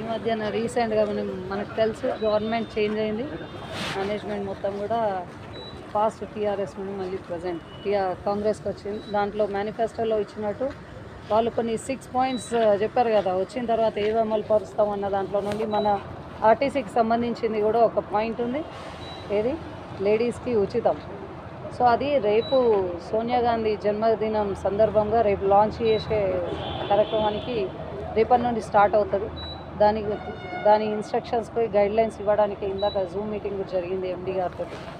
మధ్యన రీసెంట్గా మనం మనకు తెలుసు గవర్నమెంట్ చేంజ్ అయింది మేనేజ్మెంట్ మొత్తం కూడా ఫాస్ట్ టీఆర్ఎస్ నుండి మళ్ళీ ప్రజెంట్ టీఆర్ కాంగ్రెస్కి వచ్చింది దాంట్లో మేనిఫెస్టోలో ఇచ్చినట్టు వాళ్ళు కొన్ని సిక్స్ పాయింట్స్ చెప్పారు కదా వచ్చిన తర్వాత ఏవి అమలు పరుస్తాం అన్న దాంట్లో నుండి మన ఆర్టీసీకి సంబంధించింది కూడా ఒక పాయింట్ ఉంది ఏది లేడీస్కి ఉచితం సో అది రేపు సోనియా గాంధీ జన్మదినం సందర్భంగా రేపు లాంచ్ చేసే కార్యక్రమానికి రేపటి నుండి స్టార్ట్ అవుతుంది దానికి దాని ఇన్స్ట్రక్షన్స్ పోయి గైడ్ లైన్స్ ఇవ్వడానికి ఇందాక జూమ్ మీటింగ్ కూడా జరిగింది ఎండి గారితో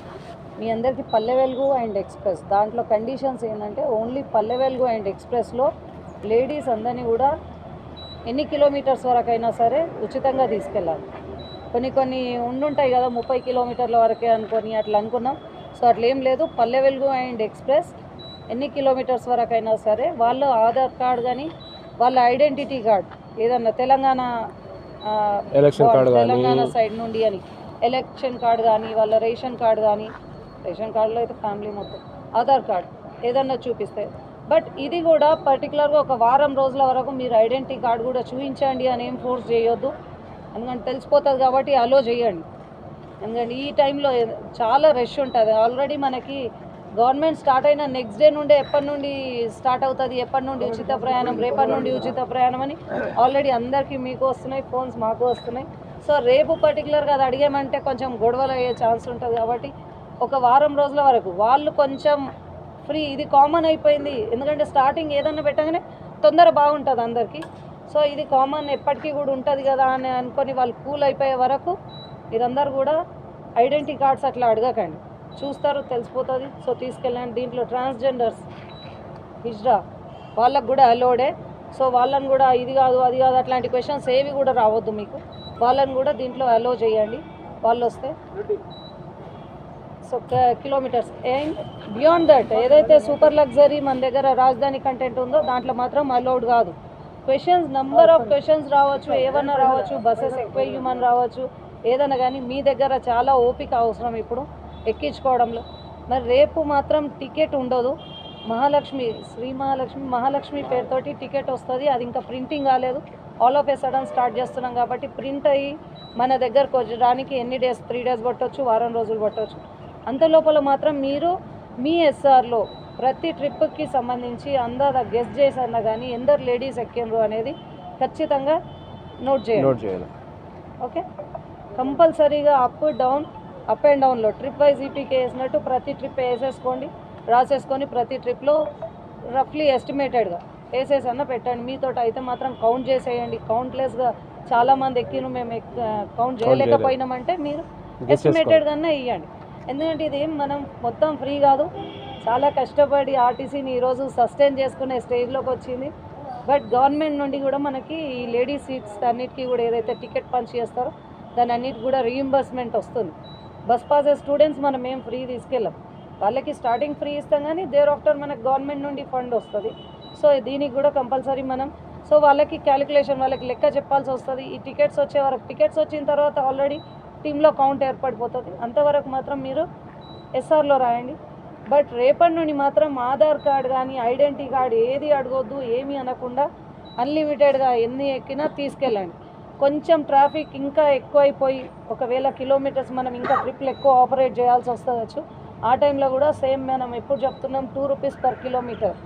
మీ అందరికీ పల్లె వెలుగు అండ్ ఎక్స్ప్రెస్ దాంట్లో కండిషన్స్ ఏంటంటే ఓన్లీ పల్లె వెలుగు అండ్ ఎక్స్ప్రెస్లో లేడీస్ అందరినీ కూడా ఎన్ని కిలోమీటర్స్ వరకు అయినా సరే ఉచితంగా తీసుకెళ్ళాలి కొన్ని కొన్ని ఉండుంటాయి కదా ముప్పై కిలోమీటర్ల వరకే అనుకొని అట్లా అనుకున్నాం సో అట్లా ఏం లేదు పల్లె వెలుగు అండ్ ఎక్స్ప్రెస్ ఎన్ని కిలోమీటర్స్ వరకు అయినా సరే వాళ్ళ ఆధార్ కార్డ్ కానీ వాళ్ళ ఐడెంటిటీ కార్డ్ ఏదన్నా తెలంగాణ ఆ, ఎలక్షన్ కార్డు కానీ తెలంగాణ సైడ్ నుండి అని ఎలక్షన్ కార్డ్ కానీ వాళ్ళ రేషన్ కార్డ్ కానీ రేషన్ కార్డులో అయితే ఫ్యామిలీ మొత్తం ఆధార్ కార్డ్ ఏదన్నా చూపిస్తే బట్ ఇది కూడా పర్టికులర్గా ఒక వారం రోజుల వరకు మీరు ఐడెంటిటీ కార్డ్ కూడా చూపించండి అని ఏం ఫోర్స్ చేయొద్దు ఎందుకంటే తెలిసిపోతుంది కాబట్టి అలో చేయండి ఎందుకంటే ఈ టైంలో చాలా రష్ ఉంటుంది ఆల్రెడీ మనకి గవర్నమెంట్ స్టార్ట్ అయిన నెక్స్ట్ డే నుండే ఎప్పటి నుండి స్టార్ట్ అవుతుంది ఎప్పటి నుండి ఉచిత ప్రయాణం రేపటి నుండి ఉచిత ప్రయాణం అని ఆల్రెడీ అందరికీ మీకు వస్తున్నాయి ఫోన్స్ మాకు వస్తున్నాయి సో రేపు పర్టికులర్గా అది అడిగామంటే కొంచెం గొడవలు అయ్యే ఛాన్స్ ఉంటుంది కాబట్టి ఒక వారం రోజుల వరకు వాళ్ళు కొంచెం ఫ్రీ ఇది కామన్ అయిపోయింది ఎందుకంటే స్టార్టింగ్ ఏదన్నా పెట్టగానే తొందర బాగుంటుంది అందరికీ సో ఇది కామన్ ఎప్పటికీ కూడా ఉంటుంది కదా అని అనుకొని వాళ్ళు కూల్ అయిపోయే వరకు మీరందరూ కూడా ఐడెంటిటీ కార్డ్స్ అట్లా అడగకండి చూస్తారు తెలిసిపోతుంది సో తీసుకెళ్ళండి దీంట్లో ట్రాన్స్జెండర్స్ హిజ్రా వాళ్ళకు కూడా అలోడే సో వాళ్ళని కూడా ఇది కాదు అది కాదు అట్లాంటి క్వశ్చన్స్ ఏవి కూడా రావద్దు మీకు వాళ్ళని కూడా దీంట్లో అలో చేయండి వాళ్ళు వస్తే so kilometers and beyond that ఏదైతే సూపర్ లగ్జరీ మన దగ్గర రాజధాని కంటెంట్ ఉందో దాంట్లో మాత్రం అలౌడ్ కాదు క్వశ్చన్స్ నంబర్ ఆఫ్ క్వశ్చన్స్ రావచ్చు ఏమన్నా రావచ్చు బస్సెస్ ఎక్కువ హ్యూమన్ రావచ్చు ఏదైనా కానీ మీ దగ్గర చాలా ఓపిక అవసరం ఇప్పుడు ఎక్కించుకోవడంలో మరి రేపు మాత్రం టికెట్ ఉండదు మహాలక్ష్మి శ్రీ మహాలక్ష్మి మహాలక్ష్మి పేరుతోటి టికెట్ వస్తుంది అది ఇంకా ప్రింటింగ్ కాలేదు all of a sudden start చేస్తున్నాం కాబట్టి ప్రింట్ అయ్యి మన దగ్గరకు వచ్చడానికి ఎన్ని డేస్ త్రీ డేస్ పట్టవచ్చు వారం రోజులు పట్టవచ్చు అంత లోపల మాత్రం మీరు మీ ఎస్ఆర్లో ప్రతి ట్రిప్కి సంబంధించి అందాద గెస్ట్ చేసన్నా కానీ ఎందరు లేడీస్ ఎక్కిండ్రు అనేది ఖచ్చితంగా నోట్ చేయండి నోట్ చేయాలి ఓకే కంపల్సరీగా అప్ డౌన్ అప్ అండ్ డౌన్లో ట్రిప్ వైజ్ ఈపీకే వేసినట్టు ప్రతి ట్రిప్ వేసేసుకోండి రాసేసుకొని ప్రతి ట్రిప్లో రఫ్లీ ఎస్టిమేటెడ్గా వేసేసి అన్న పెట్టండి మీతో అయితే మాత్రం కౌంట్ చేసేయండి కౌంట్లెస్గా చాలామంది ఎక్కిను మేము కౌంట్ చేయలేకపోయినామంటే మీరు ఎస్టిమేటెడ్గానే ఇవ్వండి ఎందుకంటే ఇది ఏం మనం మొత్తం ఫ్రీ కాదు చాలా కష్టపడి ఆర్టీసీని ఈరోజు సస్టైన్ చేసుకునే స్టేజ్లోకి వచ్చింది బట్ గవర్నమెంట్ నుండి కూడా మనకి ఈ లేడీ సీట్స్ అన్నిటికీ కూడా ఏదైతే టికెట్ పంచ్ చేస్తారో దాని అన్నిటి కూడా రీయింబర్స్మెంట్ వస్తుంది బస్ పాస్ స్టూడెంట్స్ మనం ఏం ఫ్రీ తీసుకెళ్ళాం వాళ్ళకి స్టార్టింగ్ ఫ్రీ ఇస్తాం కానీ దేర్ ఆఫ్టర్ మనకు గవర్నమెంట్ నుండి ఫండ్ వస్తుంది సో దీనికి కూడా కంపల్సరీ మనం సో వాళ్ళకి క్యాలిక్యులేషన్ వాళ్ళకి లెక్క చెప్పాల్సి వస్తుంది ఈ టికెట్స్ వచ్చే వరకు టికెట్స్ వచ్చిన తర్వాత ఆల్రెడీ టీంలో కౌంట్ ఏర్పడిపోతుంది అంతవరకు మాత్రం మీరు ఎస్ఆర్లో రాయండి బట్ రేపటి నుండి మాత్రం ఆధార్ కార్డ్ కానీ ఐడెంటిటీ కార్డ్ ఏది అడగొద్దు ఏమీ అనకుండా అన్లిమిటెడ్గా ఎన్ని ఎక్కినా తీసుకెళ్ళండి కొంచెం ట్రాఫిక్ ఇంకా ఎక్కువైపోయి ఒకవేళ కిలోమీటర్స్ మనం ఇంకా ట్రిప్లు ఎక్కువ ఆపరేట్ చేయాల్సి వస్తుంది ఆ టైంలో కూడా సేమ్ మనం ఎప్పుడు చెప్తున్నాం టూ రూపీస్ పర్ కిలోమీటర్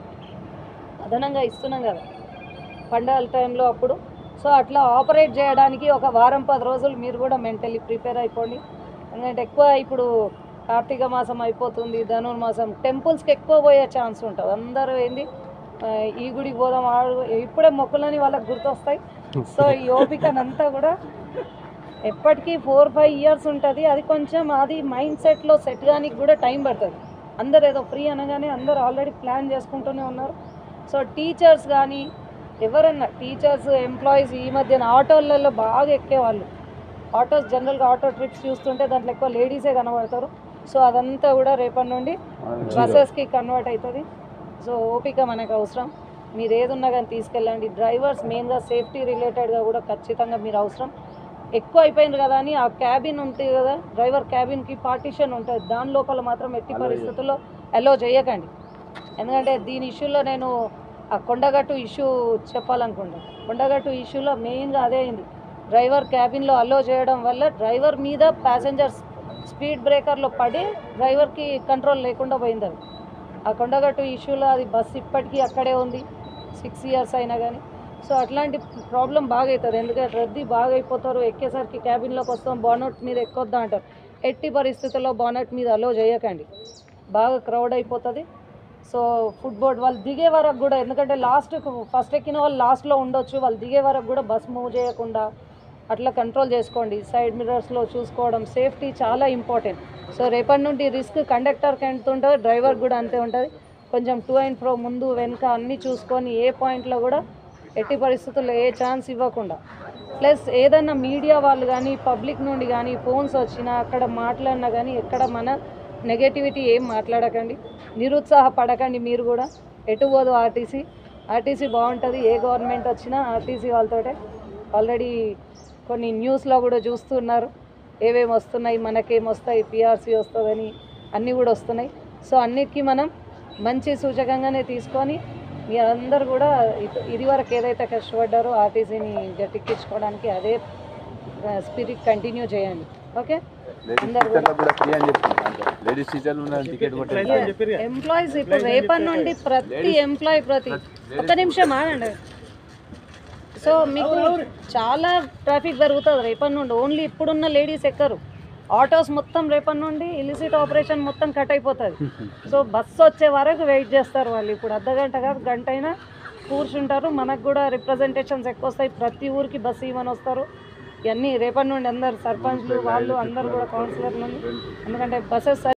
అదనంగా ఇస్తున్నాం కదా పండగల టైంలో అప్పుడు సో అట్లా ఆపరేట్ చేయడానికి ఒక వారం పది రోజులు మీరు కూడా మెంటలీ ప్రిపేర్ అయిపోండి ఎందుకంటే ఎక్కువ ఇప్పుడు కార్తీక మాసం అయిపోతుంది ధనుర్మాసం టెంపుల్స్కి ఎక్కువ పోయే ఛాన్స్ ఉంటుంది అందరూ ఏంది ఆ, ఈ గుడికి పోదాం ఆ గుడి- ఇప్పుడే మొక్కులని వాళ్ళకి గుర్తొస్తాయి సో ఈ ఓపికనంతా కూడా ఎప్పటికీ ఫోర్ ఫైవ్ ఇయర్స్ ఉంటుంది అది కొంచెం అది మైండ్ సెట్లో సెట్ కానీ కూడా టైం పడుతుంది అందరు ఏదో ఫ్రీ అనగానే అందరు ఆల్రెడీ ప్లాన్ చేసుకుంటూనే ఉన్నారు సో టీచర్స్ కానీ ఎవరన్నా టీచర్స్ ఎంప్లాయీస్ ఈ మధ్యన ఆటోలలో బాగా ఎక్కేవాళ్ళు ఆటోస్ జనరల్గా ఆటో ట్రిప్స్ చూస్తుంటే దాంట్లో ఎక్కువ లేడీసే కనబడతారు సో అదంతా కూడా రేపటి నుండి బస్సెస్కి కన్వర్ట్ అవుతుంది సో ఓపిక మనకు అవసరం మీరు ఏది ఉన్నా కానీ తీసుకెళ్ళండి డ్రైవర్స్ మెయిన్గా సేఫ్టీ రిలేటెడ్గా కూడా ఖచ్చితంగా మీరు అవసరం ఎక్కువ అయిపోయింది కదా అని ఆ క్యాబిన్ ఉంటుంది కదా డ్రైవర్ క్యాబిన్కి పార్టిషన్ ఉంటుంది దాని లోపల మాత్రం ఎట్టి పరిస్థితుల్లో అలో చేయకండి ఎందుకంటే దీని ఇష్యూలో నేను ఆ కొండగట్టు ఇష్యూ చెప్పాలనుకుంటా కొండగట్టు ఇష్యూలో మెయిన్గా అదే అయింది డ్రైవర్ క్యాబిన్లో అలో చేయడం వల్ల డ్రైవర్ మీద ప్యాసింజర్స్ స్పీడ్ బ్రేకర్లో పడి డ్రైవర్కి కంట్రోల్ లేకుండా పోయింది అది ఆ కొండగట్టు ఇష్యూలో అది బస్సు ఇప్పటికీ అక్కడే ఉంది సిక్స్ ఇయర్స్ అయినా కానీ సో అట్లాంటి ప్రాబ్లం బాగా అవుతుంది ఎందుకంటే రద్దీ బాగా అయిపోతారు ఎక్కేసరికి క్యాబిన్లోకి వస్తాం బానట్ మీద ఎక్కొద్దా అంటారు ఎట్టి పరిస్థితుల్లో బానట్ మీద అలో చేయకండి బాగా క్రౌడ్ అయిపోతుంది సో ఫుట్బోర్డ్ వాళ్ళు దిగే వరకు కూడా ఎందుకంటే లాస్ట్ ఫస్ట్ ఎక్కిన వాళ్ళు లాస్ట్లో ఉండొచ్చు వాళ్ళు దిగే వరకు కూడా బస్ మూవ్ చేయకుండా అట్లా కంట్రోల్ చేసుకోండి సైడ్ మిర్రర్స్లో చూసుకోవడం సేఫ్టీ చాలా ఇంపార్టెంట్ సో రేపటి నుండి రిస్క్ కండక్టర్కి ఎంత ఉంటుంది డ్రైవర్ కూడా అంతే ఉంటుంది కొంచెం టూ అండ్ ఫ్రో ముందు వెనుక అన్నీ చూసుకొని ఏ పాయింట్లో కూడా ఎట్టి పరిస్థితుల్లో ఏ ఛాన్స్ ఇవ్వకుండా ప్లస్ ఏదన్నా మీడియా వాళ్ళు కానీ పబ్లిక్ నుండి కానీ ఫోన్స్ వచ్చినా అక్కడ మాట్లాడినా కానీ ఎక్కడ మన నెగటివిటీ ఏం మాట్లాడకండి నిరుత్సాహపడకండి మీరు కూడా ఎటు పోదు ఆర్టీసీ ఆర్టీసీ బాగుంటుంది ఏ గవర్నమెంట్ వచ్చినా ఆర్టీసీ వాళ్ళతోటే ఆల్రెడీ కొన్ని న్యూస్లో కూడా చూస్తున్నారు ఏమేమి వస్తున్నాయి మనకేం వస్తాయి పిఆర్సీ వస్తుందని అన్నీ కూడా వస్తున్నాయి సో అన్నిటికీ మనం మంచి సూచకంగానే తీసుకొని మీరందరూ కూడా ఇది- ఇది వరకు ఏదైతే కష్టపడ్డారో ఆర్టీసీని గట్టెక్కించుకోవడానికి అదే స్పిరిట్ కంటిన్యూ చేయండి ఓకే లేడీస్ అందరు కూడా. టీచర్లకు కూడా ఫ్రీ అని చెప్తున్నారు అంటే లేడీస్ టీచర్లు ఉన్న టికెట్ కొట్టే ఎంప్లాయీస్ ఇప్పుడు రేపటి నుండి ప్రతి ఎంప్లాయీ ప్రతి ఒక్క నిమిషం ఆగండి సో మీకు చాలా ట్రాఫిక్ జరుగుతుంది రేపటి నుండి ఓన్లీ ఇప్పుడున్న లేడీస్ ఎక్కరు ఆటోస్ మొత్తం రేపటి నుండి ఇలిసిట్ ఆపరేషన్ మొత్తం కట్ అయిపోతుంది సో బస్సు వచ్చే వరకు వెయిట్ చేస్తారు వాళ్ళు ఇప్పుడు అర్ధ గంట కాదు గంట అయినా కూర్చుంటారు మనకు కూడా రిప్రజెంటేషన్స్ ఎక్కువ వస్తాయి ప్రతి ఊరికి బస్సు ఇవ్వని వస్తారు ఇవన్నీ రేపటి నుండి అందరు సర్పంచ్లు వాళ్ళు అందరు కూడా కౌన్సిలర్ నుండి ఎందుకంటే బస్సెస్